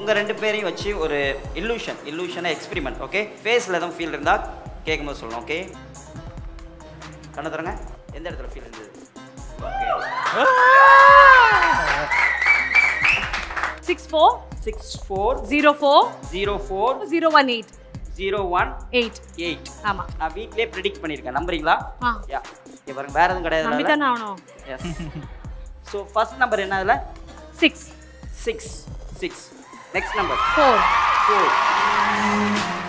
உங்கள் ரெண்டு பேரையும் வச்சு ஒரு இல்லூஷன் இல்லூஷனை எக்ஸ்பிரிமெண்ட் ஓகே ஃபேஸில் எதுவும் ஃபீல் இருந்தால் கேட்கும்போது சொல்லணும் ஓகே கண்ணு தரங்க எந்த இடத்துல ஃபீல் இருந்தது okay six four six four zero four zero four zero one eight zero one eight eight ஆமாம் நான் வீட்லயே ப்ரிடிக்ட் பண்ணியிருக்கேன் நம்புறீங்களா ஆ யா இங்கே பாருங்க வேற எதுவும் கிடையாது நம்பித்தானே ஆகணும் எஸ் ஸோ ஃபர்ஸ்ட் நம்பர் என்ன அதில் six six six next number four four